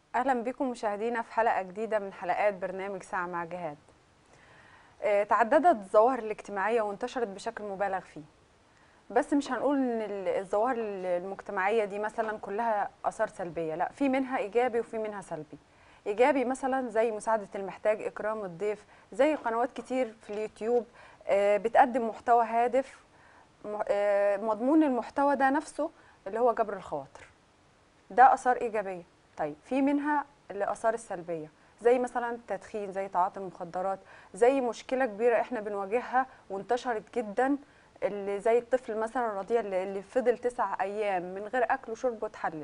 اهلا بكم مشاهدينا في حلقه جديده من حلقات برنامج ساعه مع جهاد آه، تعددت الظواهر الاجتماعيه وانتشرت بشكل مبالغ فيه بس مش هنقول ان ال- الظواهر ال- المجتمعيه دي مثلا كلها اثار سلبيه لا في منها ايجابي وفي منها سلبي ايجابي مثلا زي مساعده المحتاج اكرام الضيف زي قنوات كتير في اليوتيوب آه، بتقدم محتوى هادف م- آه، مضمون المحتوى ده نفسه اللي هو جبر الخواطر ده اثار ايجابيه طيب في منها الاثار السلبيه زي مثلا التدخين زي تعاطي المخدرات زي مشكله كبيره احنا بنواجهها وانتشرت جدا اللي زي الطفل مثلا الرضيع اللي اللي فضل تسع ايام من غير اكل وشرب وتحلل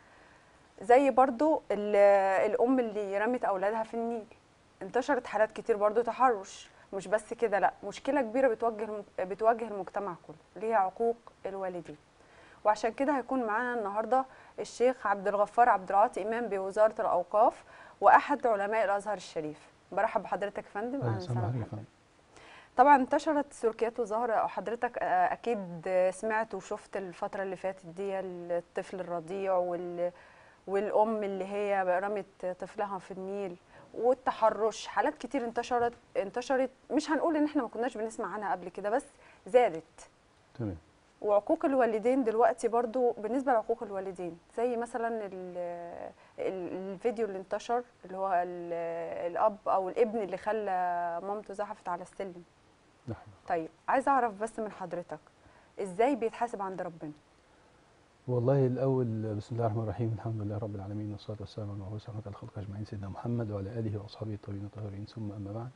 زي برضو ال- الام اللي رمت اولادها في النيل انتشرت حالات كتير برضو تحرش مش بس كده لا مشكله كبيره بتواجه الم- بتواجه المجتمع كله اللي هي عقوق الوالدين وعشان كده هيكون معانا النهارده الشيخ عبد الغفار عبد العاطي امام بوزاره الاوقاف واحد علماء الازهر الشريف برحب بحضرتك يا فندم أهلا وسهلا بحضرتك يا بحضرتك. فندم. طبعا انتشرت سلوكيات وظاهرة او حضرتك آه، اكيد سمعت وشفت الفتره اللي فاتت دي الطفل الرضيع وال والام اللي هي رمت طفلها في النيل والتحرش حالات كتير انتشرت انتشرت مش هنقول ان احنا ما كناش بنسمع عنها قبل كده بس زادت تمام وعقوق الوالدين دلوقتي برضو بالنسبه لعقوق الوالدين زي مثلا ال- ال- الفيديو اللي انتشر اللي هو ال- الاب او الابن اللي خلى مامته زحفت على السلم نعم طيب عايزه اعرف بس من حضرتك ازاي بيتحاسب عند ربنا والله الاول بسم الله الرحمن الرحيم الحمد لله رب العالمين والصلاه والسلام على المبعوث رحمه الخلق اجمعين سيدنا محمد وعلى اله واصحابه الطيبين الطاهرين ثم اما بعد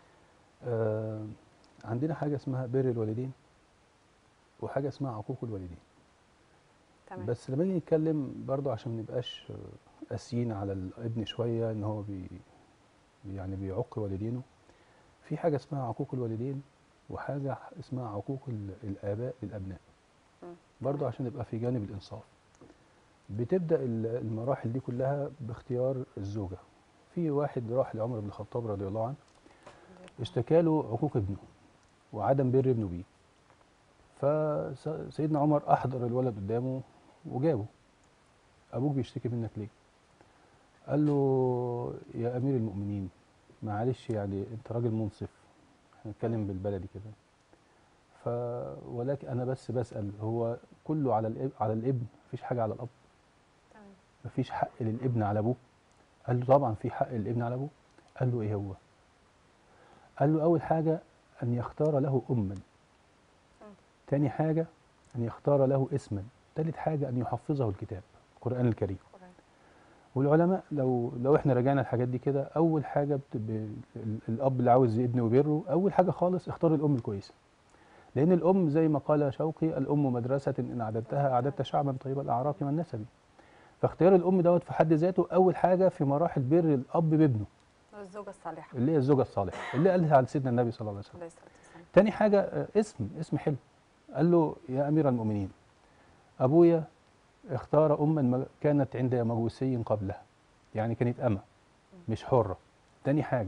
آه عندنا حاجه اسمها بر الوالدين وحاجه اسمها عقوق الوالدين تمام بس لما نيجي نتكلم برضو عشان ما نبقاش آه، قاسيين على الابن شويه ان هو بي يعني بيعق والدينه في حاجه اسمها عقوق الوالدين وحاجه اسمها عقوق ال- الاباء للابناء مم. برضو تمام. عشان يبقى في جانب الانصاف بتبدا ال- المراحل دي كلها باختيار الزوجه في واحد راح لعمر بن الخطاب رضي الله عنه اشتكى له عقوق ابنه وعدم بر ابنه بيه فسيدنا عمر احضر الولد قدامه وجابه ابوك بيشتكي منك ليه قال له يا امير المؤمنين معلش يعني انت راجل منصف احنا نتكلم بالبلدي كده ف ولكن انا بس بسال هو كله على الاب على الابن مفيش حاجه على الاب تمام مفيش حق للابن على ابوه قال له طبعا في حق للابن على ابوه قال له ايه هو قال له اول حاجه ان يختار له اما تاني حاجه ان يختار له اسما تالت حاجه ان يحفظه الكتاب القران الكريم قرآن. والعلماء لو لو احنا رجعنا الحاجات دي كده اول حاجه بت... ب... ال- الاب اللي عاوز ابنه وبره اول حاجه خالص اختار الام الكويسه لان الام زي ما قال شوقي الام مدرسه ان اعددتها اعددت شعبا طيب الاعراق والنسب فاختيار الام دوت في حد ذاته اول حاجه في مراحل بر الاب بابنه الزوجه الصالحه اللي هي الزوجه الصالحه اللي قالها على سيدنا النبي صلى الله عليه وسلم عليه الصلاه والسلام تاني حاجة آه، اسم اسم حلو قال له يا أمير المؤمنين أبويا اختار أما م- كانت عند مجوسي قبله يعني كانت أمة مش حرة تاني حاجة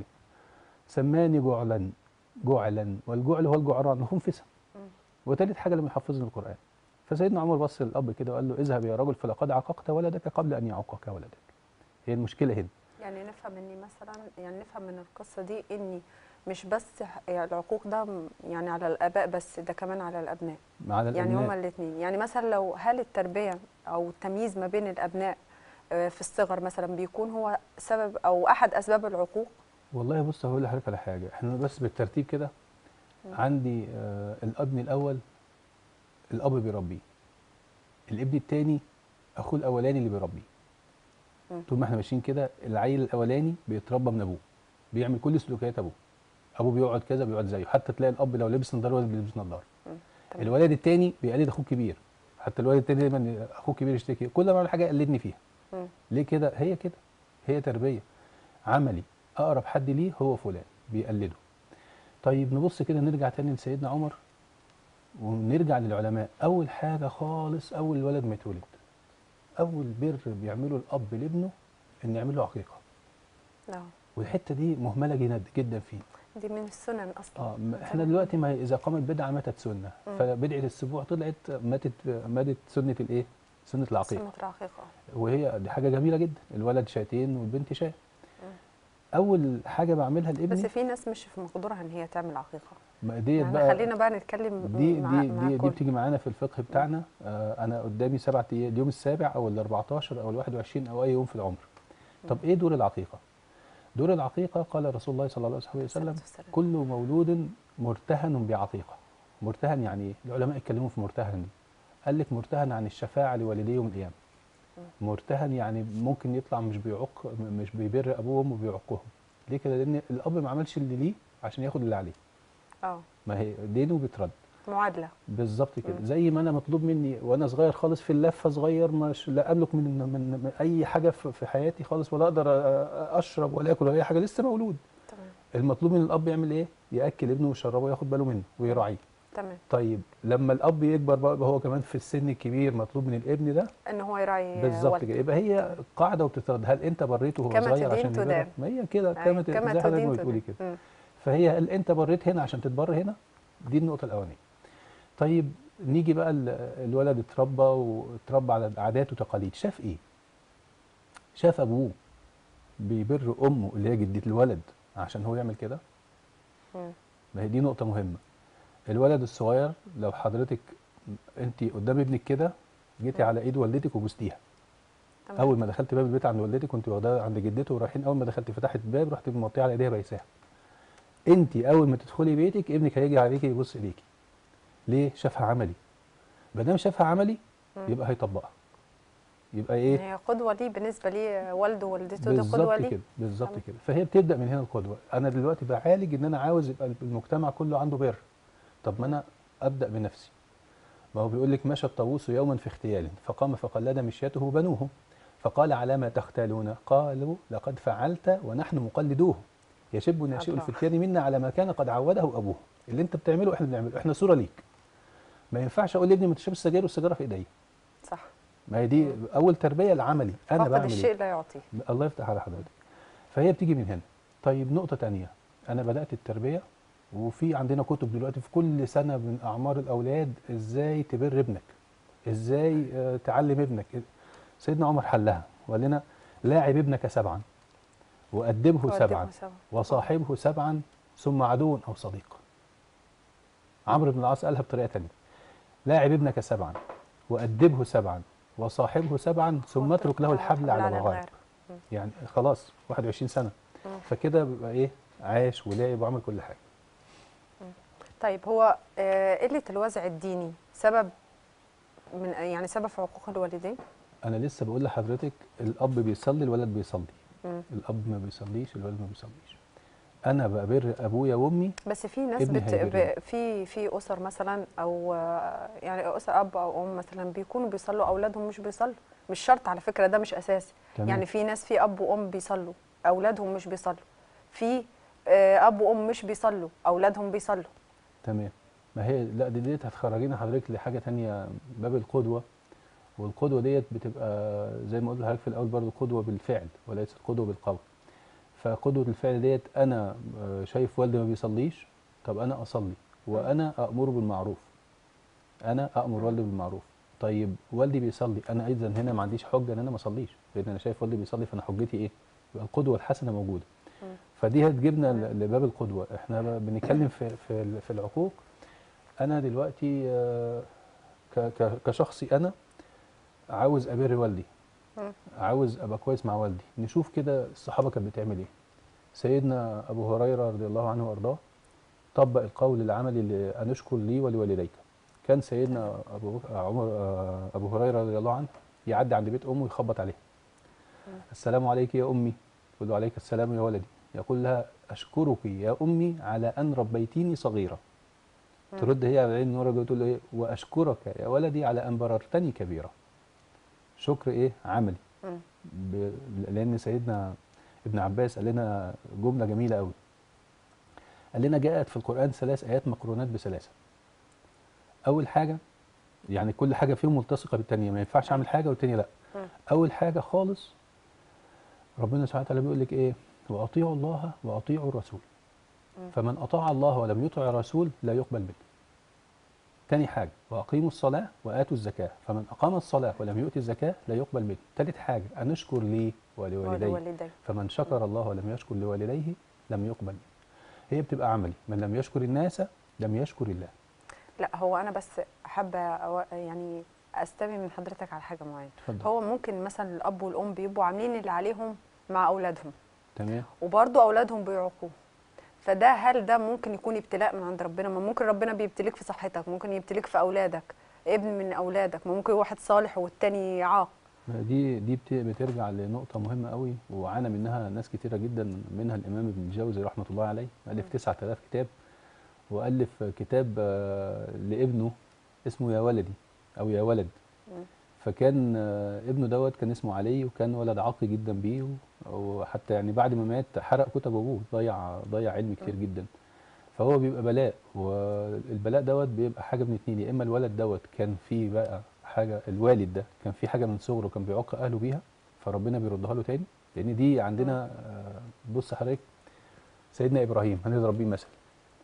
سماني جعلا جعلا والجعل هو الجعران هو انفسا مم. وتالت حاجة لم يحفظني القرآن فسيدنا عمر بص للأب كده وقال له اذهب يا رجل فلقد عققت ولدك قبل أن يعقك ولدك هي المشكلة هنا يعني نفهم اني مثلا يعني نفهم من القصه دي اني مش بس ح- يعني العقوق ده م- يعني على الاباء بس ده كمان على الابناء على يعني الأبناء. هما الاثنين يعني مثلا لو هل التربيه او التمييز ما بين الابناء آه، في الصغر مثلا بيكون هو سبب او احد اسباب العقوق والله بص هقول لحضرتك على حاجه احنا بس بالترتيب كده مم. عندي آه الابن الاول الاب بيربيه الابن الثاني اخوه الاولاني اللي بيربيه مم. طول ما احنا ماشيين كده العيل الاولاني بيتربى من ابوه بيعمل كل سلوكيات ابوه ابوه بيقعد كذا بيقعد زيه حتى تلاقي الاب لو لبس نظاره الولد بيلبس نظاره مم. تمام. الولد الثاني بيقلد اخوه الكبير حتى الولد الثاني دايما اخوه الكبير يشتكي كل ما اعمل حاجه يقلدني فيها مم. ليه كده هي كده هي تربيه عملي اقرب حد ليه هو فلان بيقلده طيب نبص كده نرجع تاني لسيدنا عمر ونرجع للعلماء اول حاجه خالص اول الولد ما يتولد اول بر بيعمله الاب لابنه ان يعمل له عقيقه لا والحته دي مهمله جدا جدا فيه دي من السنن اصلا اه م- احنا دلوقتي ما هي اذا قامت بدعه ماتت سنه مم. فبدعه السبوع طلعت ماتت ماتت سنه الايه سنه العقيقه سنة العقيقة وهي دي حاجه جميله جدا الولد شاتين والبنت شاه اول حاجه بعملها بس لابني في ناس مش في مقدورها ان هي تعمل عقيقة ما ديت يعني بقى خلينا بقى نتكلم دي مع دي مع دي, كل. دي بتيجي معانا في الفقه بتاعنا آه انا قدامي سبعة ايام اليوم السابع او ال 14 او ال 21 او اي يوم في العمر طب ايه دور العقيقه دور العقيقه قال رسول الله صلى الله عليه وسلم والسلام. كل مولود مرتهن بعقيقه مرتهن يعني ايه العلماء اتكلموا في مرتهن دي قال لك مرتهن عن الشفاعه لوالديه يوم القيامه مرتهن يعني ممكن يطلع مش بيعق مش بيبر ابوه وامه بيعقهم ليه كده لان الاب ما عملش اللي ليه عشان ياخد اللي عليه اه ما هي دينه بيترد معادلة بالظبط كده مم. زي ما انا مطلوب مني وانا صغير خالص في اللفه صغير مش لا املك من, من, من اي حاجه في في حياتي خالص ولا اقدر أ- اشرب ولا اكل ولا اي حاجه لسه مولود تمام المطلوب من الاب يعمل ايه ياكل ابنه ويشربه وياخد باله منه ويراعيه تمام طيب لما الاب يكبر بقى يبقى هو كمان في السن الكبير مطلوب من الابن ده ان هو يراعي بالظبط والده. كده يبقى هي قاعده وبتترد هل انت بريته وهو كما صغير تدين عشان تدان. يبرك ما هي كده أيوة، كما كما زي حضرتك تدين ما بتقولي تدان. كده مم. فهي هل انت بريت هنا عشان تتبر هنا دي النقطه الاولانيه طيب نيجي بقى ال- الولد اتربى واتربى على عادات وتقاليد شاف ايه شاف ابوه بيبر امه اللي هي جدة الولد عشان هو يعمل كده مم. ما هي دي نقطه مهمه الولد الصغير لو حضرتك انت قدام ابنك كده جيتي مم. على ايد والدتك وبوستيها تمام. اول ما دخلت باب البيت عند والدتك كنت واخداها عند جدته ورايحين اول ما دخلت فتحت الباب رحت موطيه على ايديها بايساها انت اول ما تدخلي بيتك ابنك هيجي عليكي يبص اليكي ليه شافها عملي ما دام شافها عملي مم. يبقى هيطبقها يبقى ايه هي قدوة ليه بالنسبة ليه والده ووالدته دي بالظبط قدوة ليه كده بالظبط تمام. كده فهي بتبدا من هنا القدوه انا دلوقتي بعالج ان انا عاوز يبقى المجتمع كله عنده بر طب ما انا ابدا بنفسي ما هو بيقول لك مشى الطاووس يوما في اغتيال فقام فقلد مشيته بنوه فقال على ما تختالون قالوا لقد فعلت ونحن مقلدوه يشب ناشئ الله. الفتيان منا على ما كان قد عوده ابوه اللي انت بتعمله احنا بنعمله احنا صوره ليك ما ينفعش اقول لابني ما تشربش السجاير والسيجاره في ايديا صح ما هي دي اول تربيه العملي انا فقد بعمل الشيء ايه لا يعطيه الله يفتح على حضرتك فهي بتيجي من هنا طيب نقطة تانية أنا بدأت التربية وفي عندنا كتب دلوقتي في كل سنة من أعمار الأولاد إزاي تبر ابنك إزاي آه، تعلم ابنك سيدنا عمر حلها وقال لنا لاعب ابنك سبعا وأدبه وأدبه سبعا سبعا. وصاحبه سبعا ثم عدو أو صديق عمرو بن العاص قالها بطريقة تانية لاعب ابنك سبعا وأدبه سبعا وصاحبه سبعا ثم اترك له الحبل على الغار يعني خلاص 21 سنه مم. فكده بيبقى ايه عاش ولعب وعمل كل حاجه طيب هو آه، قلة الوازع الديني سبب من يعني سبب في عقوق الوالدين انا لسه بقول لحضرتك الاب بيصلي الولد بيصلي مم. الاب ما بيصليش الولد ما بيصليش انا ببر ابويا وامي بس في ناس ابني بت... هيبرني. ب... في في اسر مثلا او آه، يعني اسر اب او ام مثلا بيكونوا بيصلوا اولادهم مش بيصلوا مش شرط على فكره ده مش اساسي تمام. يعني في ناس في اب وام بيصلوا اولادهم مش بيصلوا في آه، اب وام مش بيصلوا اولادهم بيصلوا تمام ما هي لا دي ديت هتخرجينا حضرتك لحاجه تانية باب القدوه والقدوه ديت بتبقى زي ما قلت لحضرتك في الاول برضو قدوه بالفعل وليست قدوه بالقول فقدوه الفعل ديت انا آه، شايف والدي ما بيصليش طب انا اصلي وانا امره بالمعروف انا امر والدي بالمعروف طيب والدي بيصلي انا ايضا هنا ما عنديش حجه ان انا ما اصليش لان انا شايف والدي بيصلي فانا حجتي ايه يبقى القدوه الحسنه موجوده مم. فدي هتجيبنا ل- لباب القدوه احنا ب- بنتكلم في في ال- في العقوق انا دلوقتي آه، ك- ك- كشخصي انا عاوز ابر والدي مم. عاوز ابقى كويس مع والدي نشوف كده الصحابه كانت بتعمل ايه سيدنا ابو هريره رضي الله عنه وارضاه طبق القول العملي اللي ان اشكر لي ولوالديك كان سيدنا ابو بك- عمر آه، ابو هريره رضي الله عنه يعدي عند بيت امه يخبط عليها مم. السلام عليك يا امي تقول له عليك السلام يا ولدي يقول لها اشكرك يا امي على ان ربيتيني صغيرا مم. ترد هي على عين نور تقول له ايه واشكرك يا ولدي على ان بررتني كبيرا شكر ايه عملي مم. ب... لان سيدنا ابن عباس قال لنا جمله جميله قوي قال لنا جاءت في القران ثلاث ايات مقرونات بثلاثه اول حاجه يعني كل حاجه فيهم ملتصقه بالتانيه ما ينفعش اعمل حاجه والتانيه لا مم. اول حاجه خالص ربنا سبحانه وتعالى بيقول لك ايه واطيعوا الله واطيعوا الرسول مم. فمن اطاع الله ولم يطع الرسول لا يقبل منه تاني حاجة وأقيموا الصلاة وآتوا الزكاة فمن أقام الصلاة ولم يؤتي الزكاة لا يقبل منه تالت حاجة أن نشكر لي ولوالديه ولوالديه فمن شكر الله ولم يشكر لوالديه لم يقبل منه هي بتبقى عملي من لم يشكر الناس لم يشكر الله لا هو انا بس حابه أو- يعني استفهم من حضرتك على حاجه معينه اتفضل هو ممكن مثلا الاب والام بيبقوا عاملين اللي عليهم مع اولادهم تمام وبرضه اولادهم بيعوقوه فده هل ده ممكن يكون ابتلاء من عند ربنا ما ممكن ربنا بيبتليك في صحتك ممكن يبتليك في اولادك ابن من اولادك ما ممكن واحد صالح والتاني عاق ما دي دي بت- بترجع لنقطة مهمة قوي وعانى منها ناس كتيرة جدا منها الإمام ابن الجوزي رحمة الله عليه ألف 9000 كتاب وألف كتاب آه، لابنه اسمه يا ولدي أو يا ولد مم. فكان آه، ابنه دوت كان اسمه علي وكان ولد عاقل جدا بيه و- وحتى يعني بعد ما مات حرق كتب أبوه ضيع ضيع علم كتير جدا فهو بيبقى بلاء والبلاء دوت بيبقى حاجة من اتنين يا إما الولد دوت كان فيه بقى حاجة الوالد ده كان في حاجة من صغره كان بيعق أهله بيها فربنا بيردها له تاني لأن دي عندنا آه، بص حضرتك سيدنا إبراهيم هنضرب بيه مثل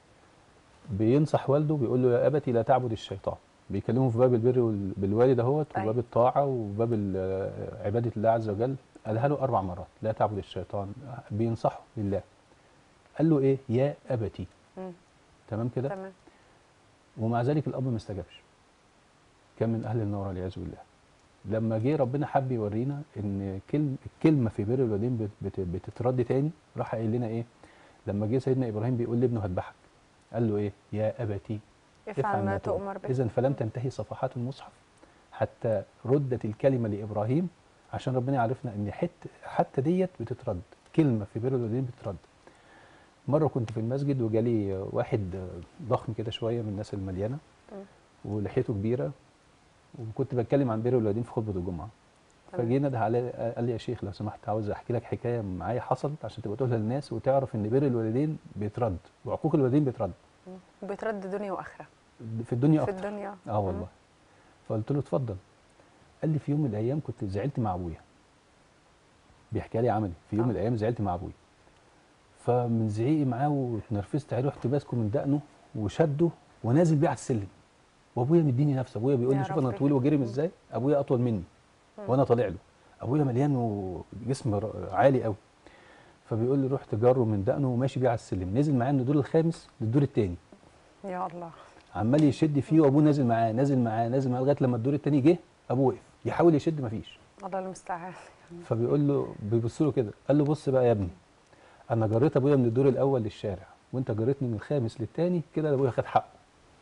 بينصح والده بيقول له يا أبتي لا تعبد الشيطان بيكلمه في باب البر وال- بالوالد اهوت أيوة. وباب الطاعة وباب ال- آه، عبادة الله عز وجل قالها له أربع مرات لا تعبد الشيطان بينصحه لله قال له إيه يا أبتي مم. تمام كده تمام ومع ذلك الاب ما استجابش كان من اهل النار والعياذ بالله لما جه ربنا حب يورينا ان كلمه الكلمه في بر الوالدين بت- بت- بتترد تاني راح قايل لنا ايه لما جه سيدنا ابراهيم بيقول لابنه هذبحك قال له ايه يا ابتي افعل ما تؤمر به اذا فلم تنتهي صفحات المصحف حتى ردت الكلمه لابراهيم عشان ربنا يعرفنا ان حت حتى ديت بتترد كلمه في بر الوالدين بتترد مره كنت في المسجد وجالي واحد ضخم كده شويه من الناس المليانه مم. ولحيته كبيره وكنت بتكلم عن بر الوالدين في خطبه الجمعه تمام. فجينا ده علي قال لي يا شيخ لو سمحت عاوز احكي لك حكايه معايا حصلت عشان تبقى تقولها للناس وتعرف ان بر الوالدين بيترد وعقوق الوالدين بيترد مم. وبيترد دنيا واخره في الدنيا في اكتر الدنيا اه والله فقلت له اتفضل قال لي في يوم من الايام كنت زعلت مع ابويا بيحكي لي عملي في يوم آه. من الايام زعلت مع ابويا فمن زعيقي معاه واتنرفزت عليه رحت ماسكه من دقنه وشده ونازل بيه على السلم وابويا مديني نفسه ابويا بيقول يا لي شوف انا ربي. طويل وجرم مم. ازاي ابويا اطول مني مم. وانا طالع له ابويا مليان وجسم ر- عالي قوي فبيقول لي رحت جره من دقنه وماشي بيه على السلم نزل معاه من الدور الخامس للدور الثاني يا الله عمال يشد فيه وابوه نازل معاه نازل معاه نازل معاه لغايه لما الدور التاني جه ابوه وقف يحاول يشد مفيش الله المستعان فبيقول له بيبص له كده قال له بص بقى يا ابني انا جريت ابويا من الدور الاول للشارع وانت جريتني من الخامس للتاني كده ابويا خد حقه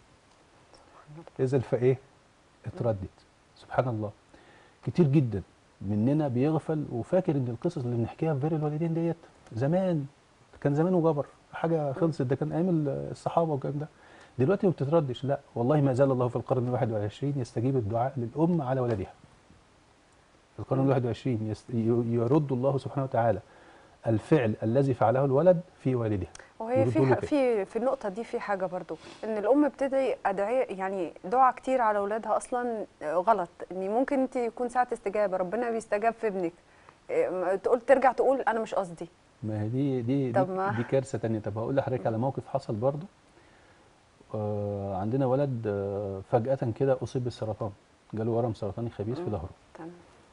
اذا فايه اتردت سبحان الله كتير جدا مننا بيغفل وفاكر ان القصص اللي بنحكيها في بر الوالدين ديت زمان كان زمان وجبر حاجه خلصت ده كان ايام الصحابه والكلام ده دلوقتي ما بتتردش لا والله ما زال الله في القرن الواحد والعشرين يستجيب الدعاء للأم على ولدها في القرن الواحد والعشرين يست- ي- يرد الله سبحانه وتعالى الفعل الذي فعله الولد في والدها وهي يردوا في له ح- كده. في في النقطه دي في حاجه برضو ان الام بتدعي ادعيه يعني دعاء كتير على اولادها اصلا غلط ان ممكن انت يكون ساعه استجابه ربنا بيستجاب في ابنك إيه، م- تقول ترجع تقول انا مش قصدي ما هي دي دي طب دي, ما- دي كارثه تانية طب هقول لحضرتك على موقف حصل برضو آه عندنا ولد آه فجاه كده اصيب بالسرطان جاله ورم سرطاني خبيث في مم. ظهره تمام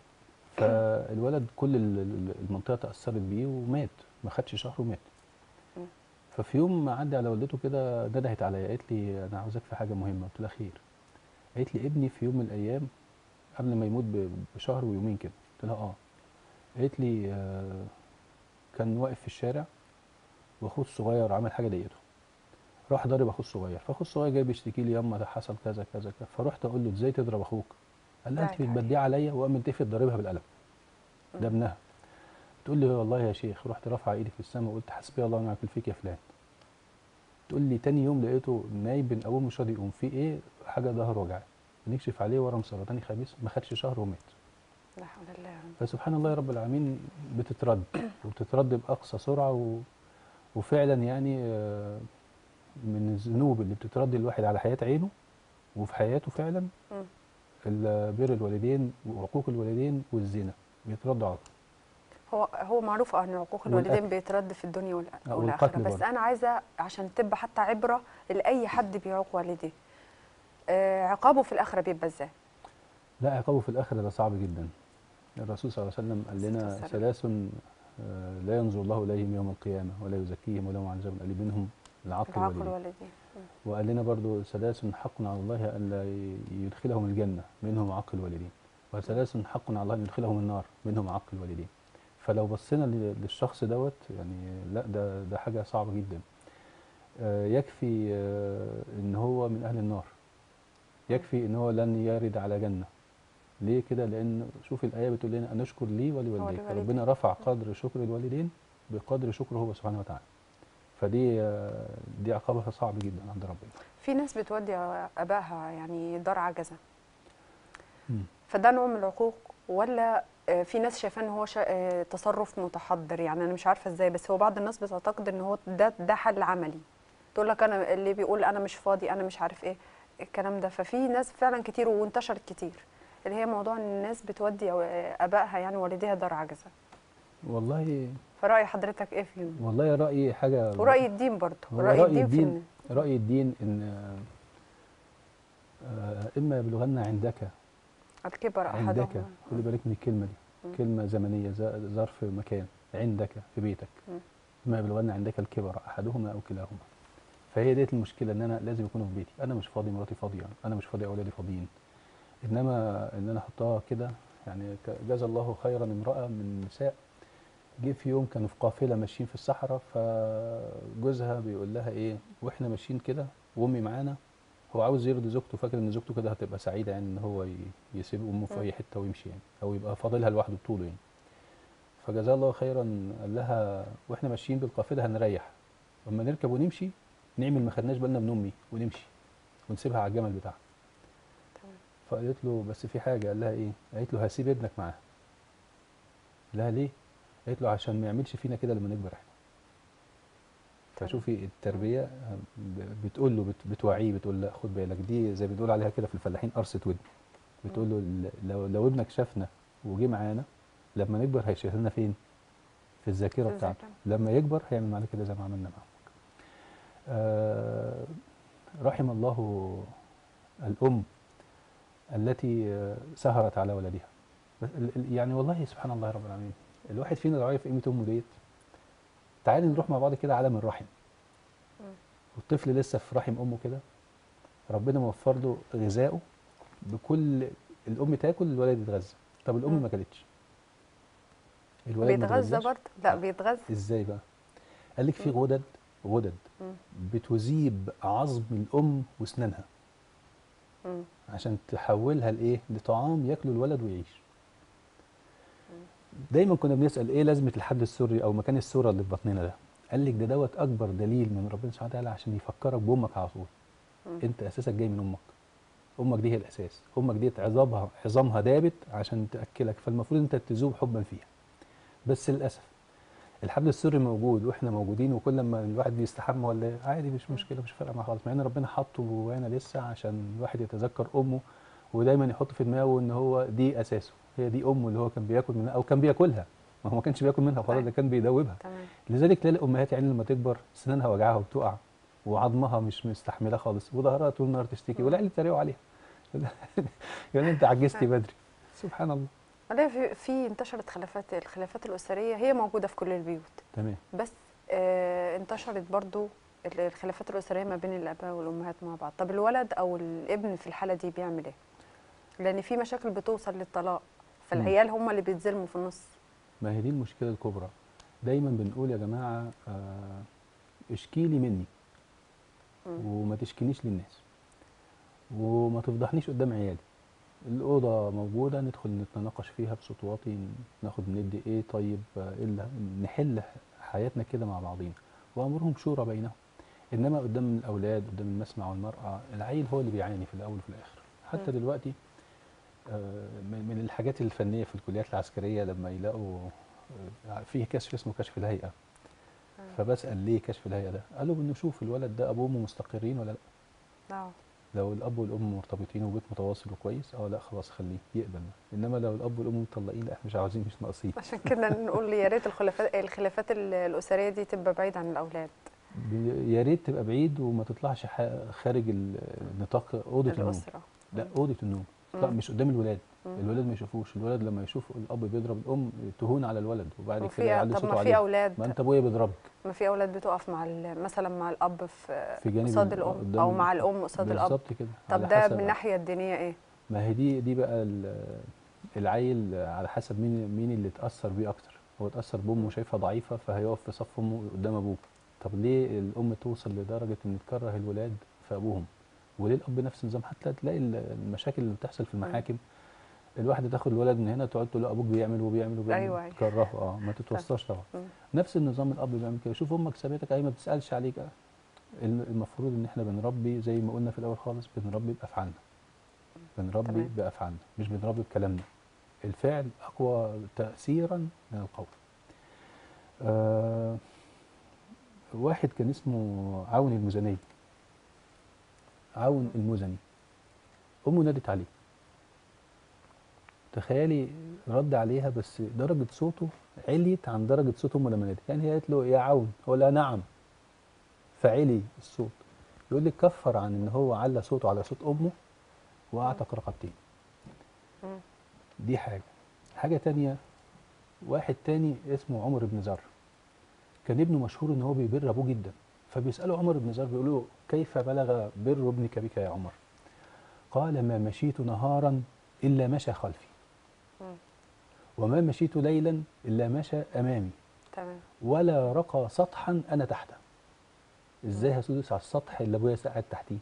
فالولد كل ال- ال- المنطقه تاثرت بيه ومات ما خدش شهر ومات مم. ففي يوم ما عدى على والدته كده ندهت عليا قالت لي انا عاوزاك في حاجه مهمه قلت لها خير قالت لي ابني في يوم من الايام قبل ما يموت ب- بشهر ويومين كده قلت لها اه قالت لي آه كان واقف في الشارع واخوه الصغير عمل حاجه ضايقته راح ضارب اخوه الصغير فاخوه الصغير جاي بيشتكي لي ياما ده حصل كذا كذا كذا فرحت اقول له ازاي تضرب اخوك قال لها لا انت يا بتبديه عليا وقام متفق ضاربها بالقلم ده مم. ابنها تقول لي والله يا شيخ رحت رافع ايدي في السماء وقلت حسبي الله ونعم الوكيل فيك يا فلان تقول لي تاني يوم لقيته نايم بين ابوه مش راضي يقوم في ايه حاجه ظهره وجعاه بنكشف عليه ورم سرطاني خبيث ما خدش شهر ومات لا حول الله يا رب فسبحان الله يا رب العالمين بتترد وبتترد باقصى سرعه و... وفعلا يعني آه، من الذنوب اللي بتترد الواحد على حياه عينه وفي حياته فعلا مم. ال- بر الوالدين وعقوق الوالدين والزنا بيتردوا على طول. هو هو معروف اه ان عقوق والقتل. الوالدين بيترد في الدنيا والآ- آه، والاخره والقتل بس برضه. انا عايزه عشان تبقى حتى عبره لاي حد بيعوق والديه آه، عقابه في الاخره بيبقى ازاي لا عقابه في الاخره ده صعب جدا الرسول صلى الله عليه وسلم قال لنا والسلام. ثلاث آه، لا ينظر الله اليهم يوم القيامه ولا يزكيهم ولهم عذاب اليم منهم العاق العاق الوالدين الوالدين وقال لنا برضو ثلاث حق على الله ألا ي- يدخلهم الجنة منهم عق الوالدين وثلاث حق على الله أن يدخلهم النار منهم عق الوالدين فلو بصينا ل- للشخص دوت يعني لا ده ده حاجة صعبة جدا آه، يكفي آه، ان هو من اهل النار يكفي ان هو لن يرد على جنة ليه كده لان شوف الآية بتقول لنا ان اشكر لي ولوالديك ولوالديك. ربنا رفع قدر شكر الوالدين بقدر شكره هو سبحانه وتعالى فدي آه، دي عقابها صعب جدا عند ربنا في ناس بتودي ابائها يعني دار عجزه مم. فده نوع من العقوق ولا آه، في ناس شايفاه ان هو شا... آه، تصرف متحضر يعني انا مش عارفه ازاي بس هو بعض الناس بتعتقد ان هو ده ده حل عملي تقول لك انا اللي بيقول انا مش فاضي انا مش عارف ايه الكلام ده ففي ناس فعلا كتير وانتشرت كتير اللي هي موضوع ان الناس بتودي آه، ابائها يعني والديها دار عجزه والله فرأي حضرتك ايه فيهم والله رأيي حاجة ورأي الدين برضه هو رأي رأي الدين في الدين إن- رأي الدين إن آه، إما يبلغن عندك الكبر عندك احدهما خلي بالك من الكلمة دي مم. كلمة زمنية ز- ظرف مكان عندك في بيتك مم. إما يبلغن عندك الكبر أحدهما أو كلاهما فهي ديت المشكلة إن أنا لازم يكونوا في بيتي أنا مش فاضي مراتي فاضية أنا مش فاضي أولادي فاضيين إنما إن أنا أحطها كده يعني ك- جزا الله خيرا امرأة من النساء جه في يوم كانوا في قافلة ماشيين في الصحراء فجوزها بيقول لها إيه وإحنا ماشيين كده وأمي معانا هو عاوز يرضي زوجته فاكر إن زوجته كده هتبقى سعيدة يعني إن هو ي- يسيب أمه في مم. أي حتة ويمشي يعني أو يبقى فاضلها لوحده بطوله يعني فجزاه الله خيرا قال لها واحنا ماشيين بالقافله هنريح اما نركب ونمشي نعمل ما خدناش بالنا من امي ونمشي ونسيبها على الجمل بتاعها تمام. فقالت له بس في حاجه قال لها ايه قالت له هسيب ابنك معاها لا ليه قالت له عشان ما يعملش فينا كده لما نكبر احنا تمام. فشوفي التربيه ب- بتقول له بت- بتوعيه بتقول لا خد بالك دي زي بنقول عليها كده في الفلاحين قرصه ودن بتقول له ل- لو لو ابنك شافنا وجه معانا لما نكبر هيشيلنا فين في الذاكره في بتاعته الذاكرة. لما يكبر هيعمل معانا كده زي ما عملنا معاهم آه رحم الله الام التي آه، سهرت على ولدها بس ال- ال- يعني والله سبحان الله رب العالمين الواحد فينا لو عارف قيمه امه ديت تعالي نروح مع بعض كده عالم الرحم مم. والطفل لسه في رحم امه كده ربنا موفر له غذائه بكل الام تاكل الولد يتغذى طب الام مم. ما كلتش الولد ما بيتغذى اتغذاش؟ برضه لا آه. بيتغذى ازاي بقى قال لك في مم. غدد غدد مم. بتذيب عظم الام واسنانها مم. عشان تحولها لايه لطعام ياكله الولد ويعيش دايما كنا بنسال ايه لازمه الحد السري او مكان السوره اللي في بطننا ده قال لك ده دوت اكبر دليل من ربنا سبحانه وتعالى عشان يفكرك بامك على طول مم. انت اساسك جاي من امك امك دي هي الاساس امك ديت عظامها عظامها دابت عشان تاكلك فالمفروض انت تذوب حبا فيها بس للاسف الحبل السري موجود واحنا موجودين وكل ما الواحد بيستحمى ولا إيه، عادي مش مشكله مش فارقه معاه خالص مع ان ربنا حاطه جوانا لسه عشان الواحد يتذكر امه ودايما يحط في دماغه ان هو دي اساسه هي دي امه اللي هو كان بياكل منها او كان بياكلها ما هو ما كانش بياكل منها خلاص ده كان بيدوبها تمام لذلك تلاقي الامهات يعني لما تكبر سنانها وجعها وبتقع وعظمها مش مستحمله خالص وظهرها طول النهار تشتكي مم. والعيال يتريقوا عليها يعني انت عجزتي بدري سبحان الله بعدين في, في انتشرت خلافات الخلافات الأسرية هي موجودة في كل البيوت تمام بس آه انتشرت برضو ال- الخلافات الأسرية ما بين الآباء والأمهات مع بعض طب الولد أو الابن في الحالة دي بيعمل إيه؟ لأن في مشاكل بتوصل للطلاق فالعيال هم اللي بيتظلموا في النص ما هي دي المشكله الكبرى دايما بنقول يا جماعه آه اشكي لي مني مم. وما تشكينيش للناس وما تفضحنيش قدام عيالي الأوضة موجودة ندخل نتناقش فيها بصوت واطي ناخد ندي إيه طيب آه، إيه اللي نحل حياتنا كده مع بعضينا وأمرهم شورى بينهم إنما قدام الأولاد قدام المسمع والمرأة العيل هو اللي بيعاني في الأول وفي الآخر حتى مم. دلوقتي آه، من من الحاجات الفنية في الكليات العسكرية لما يلاقوا آه، فيه كشف اسمه كشف الهيئة فبسأل ليه كشف الهيئة ده قالوا بنشوف الولد ده أبوه وأمه مستقرين ولا لأ اه لو الاب والام مرتبطين وبيت متواصل وكويس اه لا خلاص خليه يقبل ده. انما لو الاب والام مطلقين لا احنا مش عاوزين مش ناقصين عشان كده نقول يا ريت الخلافات الخلافات ال- الأسرية دي تبقى بعيد عن الأولاد ب- يا ريت تبقى بعيد وما تطلعش ح- خارج ال- نطاق اوضه النوم الاسره لا اوضه النوم لا مم. مش قدام الولاد مم. الولاد ما يشوفوش الولد لما يشوف الاب بيضرب الام تهون على الولد وبعد كده وفي يعلي طب صوته ما في عليه ما اولاد انت ابويا بيضربك ما في اولاد بتقف مع ال- مثلا مع الاب في في جانب قصاد ال- الام قدام او ال- مع الام قصاد الاب بالظبط كده طب على ده حسب- من الناحيه الدينيه ايه ما هي دي دي بقى ال- العيل على حسب مين مين اللي اتاثر بيه اكتر هو اتاثر بامه وشايفها ضعيفه فهيقف في صف امه قدام ابوه طب ليه الام توصل لدرجه ان تكره الولاد في ابوهم وليه الاب نفس النظام حتى تلاقي ال- المشاكل اللي بتحصل في المحاكم الواحده تاخد الولد من هنا تقعد تقول له ابوك بيعمل وبيعمل وبيعمل أيوة، أيوة. تكرهه اه ما تتوصاش طبعا مم. نفس النظام الاب بيعمل كده شوف امك سابتك اي ما بتسالش عليك آه. الم- المفروض ان احنا بنربي زي ما قلنا في الاول خالص بنربي بافعالنا بنربي تمام. بافعالنا مش بنربي بكلامنا الفعل اقوى تاثيرا من القول آه واحد كان اسمه عون المزني عون المزني امه نادت عليه تخيلي رد عليها بس درجة صوته عليت عن درجة صوت امه لما نادت يعني هي قالت له يا عون هو لا نعم فعلي الصوت يقول لك كفر عن ان هو على صوته على صوت امه واعتق رقبتين مم. دي حاجة حاجة تانية واحد تاني اسمه عمر بن زر كان ابنه مشهور ان هو بيبر ابوه جدا فبيسأله عمر بن زر بيقول له كيف بلغ بر ابنك بك يا عمر قال ما مشيت نهارا إلا مشى خلفي مم. وما مشيت ليلا إلا مشى أمامي تمام ولا رقى سطحا أنا تحته إزاي هسدس على السطح اللي أبويا قاعد تحتيه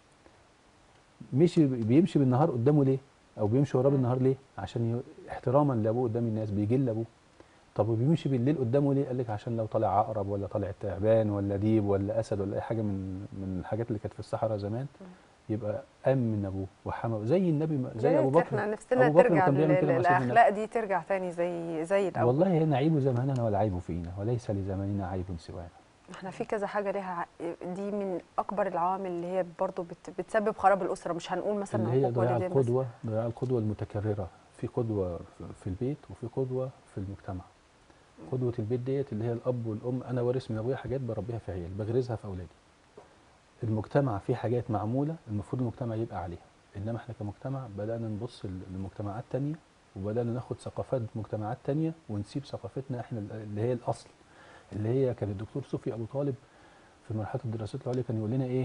مشي بيمشي بالنهار قدامه ليه أو بيمشي وراه مم. بالنهار ليه عشان ي- احتراما لأبوه قدام الناس بيجل أبوه طب وبيمشي بالليل قدامه ليه قال لك عشان لو طلع عقرب ولا طلع تعبان ولا ديب ولا أسد ولا أي حاجة من من الحاجات اللي كانت في الصحراء زمان مم. يبقى أمن أبوه وحمى زي النبي ما- يا زي أبو ريت بكر احنا نفسنا أبو بكر ترجع كان بيعمل لل- كده مع سيدنا الاخلاق دي ترجع تاني زي زي الاول والله هي نعيب زماننا والعيب فينا وليس لزماننا عيب سوانا احنا في كذا حاجه ليها ع- دي من اكبر العوامل اللي هي برضو بت بتسبب خراب الاسره مش هنقول مثلا اللي هي عقوق ضياع والدين بس. القدوة ضياع القدوة المتكررة في قدوة في البيت وفي قدوة في المجتمع قدوة البيت ديت اللي هي الأب والأم أنا وارث من أبويا حاجات بربيها في عيالي بغرزها في أولادي المجتمع فيه حاجات معمولة المفروض المجتمع يبقى عليها إنما إحنا كمجتمع بدأنا نبص لمجتمعات تانية وبدأنا ناخد ثقافات مجتمعات تانية ونسيب ثقافتنا إحنا اللي هي الأصل اللي هي كان الدكتور صوفي أبو طالب في مرحلة الدراسات العليا كان يقول لنا إيه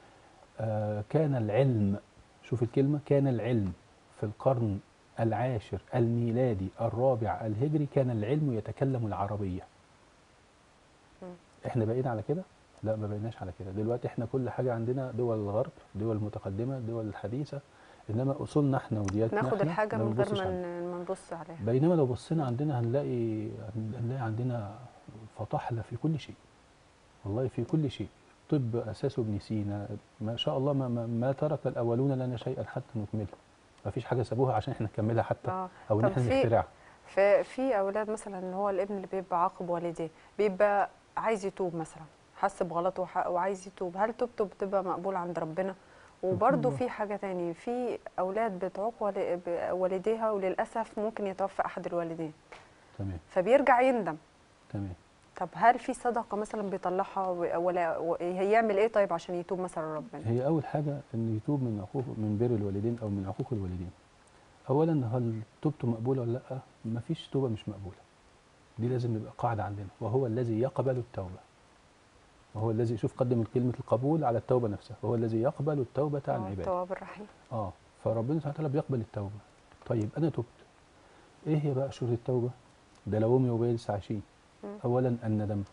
آه كان العلم شوف الكلمة كان العلم في القرن العاشر الميلادي الرابع الهجري كان العلم يتكلم العربية مم. احنا بقينا على كده لا ما بقيناش على كده دلوقتي احنا كل حاجة عندنا دول الغرب دول متقدمة دول الحديثة انما اصولنا احنا ودياتنا ناخد احنا الحاجه ما من غير بنبصش ما عليها. ن- ما نبص عليها بينما لو بصينا عندنا هنلاقي هنلاقي عندنا فطحلة في كل شيء والله في كل شيء طب أساسه ابن سينا ما شاء الله ما, ما, ما ترك الأولون لنا شيئا حتى نكمله ما فيش حاجة سابوها عشان احنا نكملها حتى اه أو إن طب احنا في- نخترعها في في اولاد مثلا اللي هو الابن اللي بيبقى عاقب والديه بيبقى عايز يتوب مثلا حس بغلطه وح- وعايز يتوب هل توبته بتبقى مقبوله عند ربنا وبرده الله. في حاجه تاني في اولاد بتعوق والي- ب- والديها وللاسف ممكن يتوفى احد الوالدين تمام فبيرجع يندم تمام طب هل في صدقه مثلا بيطلعها و- ولا و- هيعمل ايه طيب عشان يتوب مثلا ربنا هي أول حاجة إن يتوب من عقوق من بر الوالدين أو من عقوق الوالدين أولا هل توبته مقبولة ولا لأ؟ مفيش توبة مش مقبولة دي لازم نبقى قاعدة عندنا وهو الذي يقبل التوبة وهو الذي شوف قدم كلمة القبول على التوبة نفسها وهو الذي يقبل التوبة عن آه، عباده التواب الرحيم اه فربنا سبحانه وتعالى بيقبل التوبه طيب انا تبت ايه هي بقى شروط التوبه ده لو امي وابويا لسه عايشين مم. اولا الندم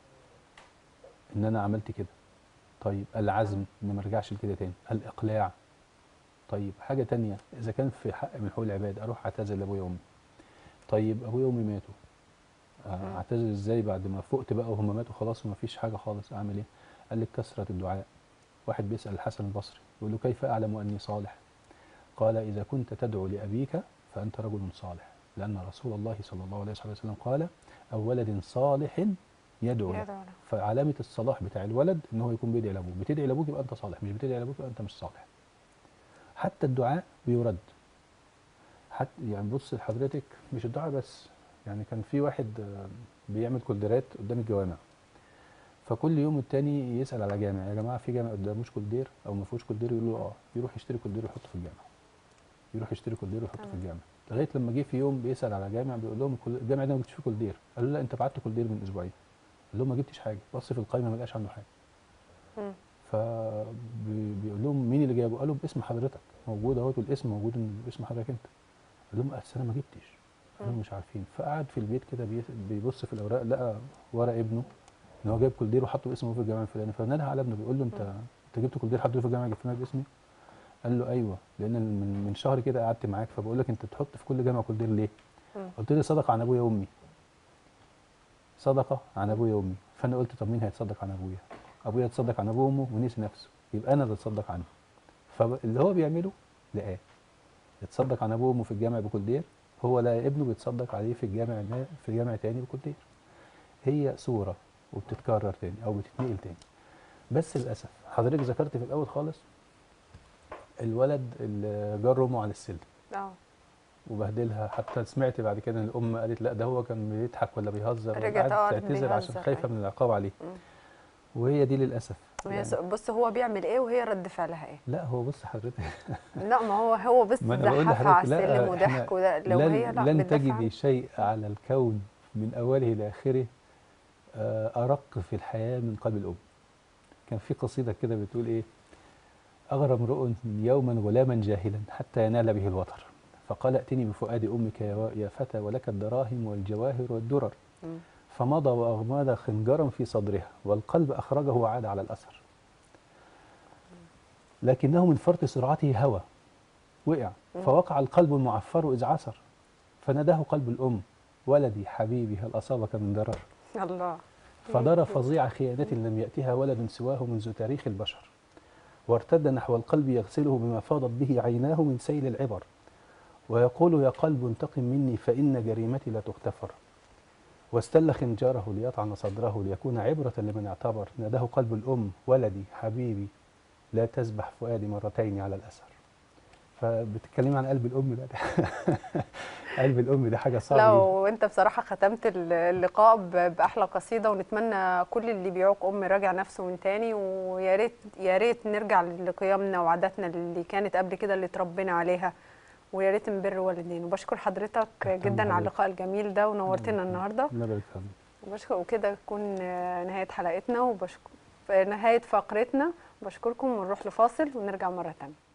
ان انا عملت كده طيب العزم ان ما ارجعش لكده تاني الاقلاع طيب حاجه تانية اذا كان في حق من حقوق العباد اروح اعتذر لابويا وامي طيب ابويا وامي ماتوا مم. آه، اعتذر ازاي بعد ما فقت بقى وهم ماتوا خلاص وما فيش حاجه خالص اعمل ايه قال لك كثره الدعاء واحد بيسال الحسن البصري يقول له كيف اعلم اني صالح قال اذا كنت تدعو لابيك فانت رجل صالح لان رسول الله صلى الله عليه وسلم قال او ولد صالح يدعو له يدعو له. فعلامه الصلاح بتاع الولد ان هو يكون بيدعي لابوه بتدعي لابوك يبقى انت صالح مش بتدعي لابوك يبقى انت مش صالح حتى الدعاء بيرد حتى يعني بص لحضرتك مش الدعاء بس يعني كان في واحد آه، بيعمل كولدرات قدام الجوامع فكل يوم التاني يسال على جامع يا جماعه في جامع قداموش كولدير او ما فيهوش كولدير يقول له اه يروح يشتري كولدير ويحطه في الجامع يروح يشتري كولدير ويحطه في تمام. الجامع لغايه لما جه في يوم بيسال على جامع بيقول لهم الكل- الجامع ده ما جبتش فيه كولدير قالوا له لا انت بعت كولدير من اسبوعين قال لهم ما جبتش حاجه بص في القائمه ما لقاش عنده حاجه مم. فبيقول لهم مين اللي جابه؟ قالوا باسم حضرتك موجود اهوت والاسم موجود إن باسم حضرتك انت. قال لهم اصل انا ما جبتش. قالوا مم. مش عارفين فقعد في البيت كده بي- بيبص في الاوراق لقى ورق ابنه ان هو جايب كولدير وحطه باسمه في الجامعه الفلاني فنده على ابنه بيقول له انت مم. انت جبت كولدير حطه في الجامعه الفلانيه باسمي؟ قال له ايوه لان من من شهر كده قعدت معاك فبقول لك انت بتحط في كل جامعه كولدير ليه؟ مم. قلت لي صدقه عن ابويا وامي. صدقه عن ابويا وامي فانا قلت طب مين هيتصدق عن ابويا؟ ابويا يتصدق عن ابوه وامه ونسي نفسه يبقى انا اللي اتصدق عنه فاللي هو بيعمله لقاه يتصدق عن ابوه وامه في الجامع بكولدير هو لقى ابنه بيتصدق عليه في الجامع ما- في جامع تاني بكولدير هي صوره وبتتكرر تاني او بتتنقل تاني بس للاسف حضرتك ذكرت في الاول خالص الولد اللي جر امه على السلم اه وبهدلها حتى سمعت بعد كده ان الام قالت لا ده هو كان بيضحك ولا بيهزر ولا رجعت قعدت اه تعتذر عشان بيهزر، خايفه أيوة. من العقاب عليه مم. وهي دي للاسف وهي يعني س- بص هو بيعمل ايه وهي رد فعلها ايه لا هو بص حضرتك لا ما هو هو بس ما أنا بقول ضحكها على لحضرتك لا، السلم إحنا وضحك وده لو لن, هي لا لن بتدافع تجدي شيء على الكون من اوله الى اخره آه، ارق في الحياه من قلب الام كان في قصيده كده بتقول ايه اغرى امرؤ يوما غلاما جاهلا حتى ينال به الوطر فقال ائتني بفؤاد امك يا و- يا فتى ولك الدراهم والجواهر والدرر مم. فمضى واغماد خنجرا في صدرها والقلب اخرجه وعاد على الاثر لكنه من فرط سرعته هوى وقع مم. فوقع القلب المعفر إذ عثر فناداه قلب الأم ولدي حبيبي هل أصابك من ضرر الله فدار فظيع خيانة لم يأتها ولد سواه منذ تاريخ البشر وارتد نحو القلب يغسله بما فاضت به عيناه من سيل العبر ويقول يا قلب انتقم مني فإن جريمتي لا تغتفر واستل خنجره ليطعن صدره ليكون عبرة لمن اعتبر ناداه قلب الأم ولدي حبيبي لا تسبح فؤادي مرتين على الأثر فبتتكلمي عن قلب الأم ده قلب الأم ده حاجة صعبة لا جدا. وانت بصراحة ختمت ال- اللقاء ب- بأحلى قصيدة ونتمنى كل اللي بيعوق أم راجع نفسه من تاني ويا ريت يا ريت نرجع لقيمنا وعاداتنا اللي كانت قبل كده اللي اتربينا عليها ويا ريت نبر والدين وبشكر حضرتك جدا على حضرتك. اللقاء الجميل ده ونورتنا النهارده الله يبارك فيك. وبشكر وكده تكون آه، نهاية حلقتنا وبشكر في نهاية فقرتنا بشكركم ونروح لفاصل ونرجع مرة تانية